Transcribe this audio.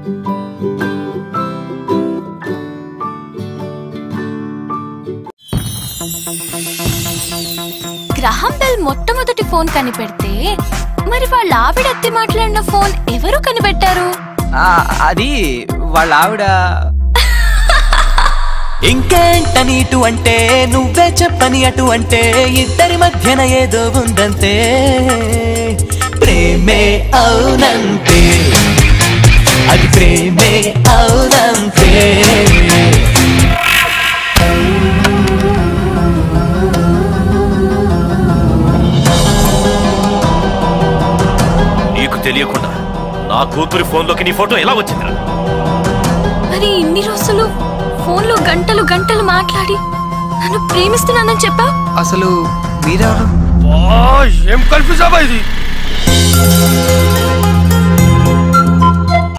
Graham Bell మొట్టమొదటి phone కనిపెడితే మరి వాళ్ళ ఆవిడ ఎత్తి మాట్లాడిన ఫోన్ ఎవరు కనిపెట్టారు ఆ, అది వాళ్ళ ఆవిడ ఇంకేంటని ఇటు అంటే నువ్వే చెప్పని అటు అంటే ఇద్దరి మధ్యన ఏదో ఉందంతే ప్రేమే అవునంతే అది ప్రేమే అవునంతే నీకు తెలియకుండా నా కూతురి ఫోన్లోకి నీ ఫోటో ఎలా వచ్చిందిరా మరి ఇన్ని రోజులు ఫోన్లో గంటలు గంటలు మాట్లాడి నన్ను ప్రేమిస్తున్నానని చెప్పా అసలు మీరెవరు ఏం కల్పిసావా ఇది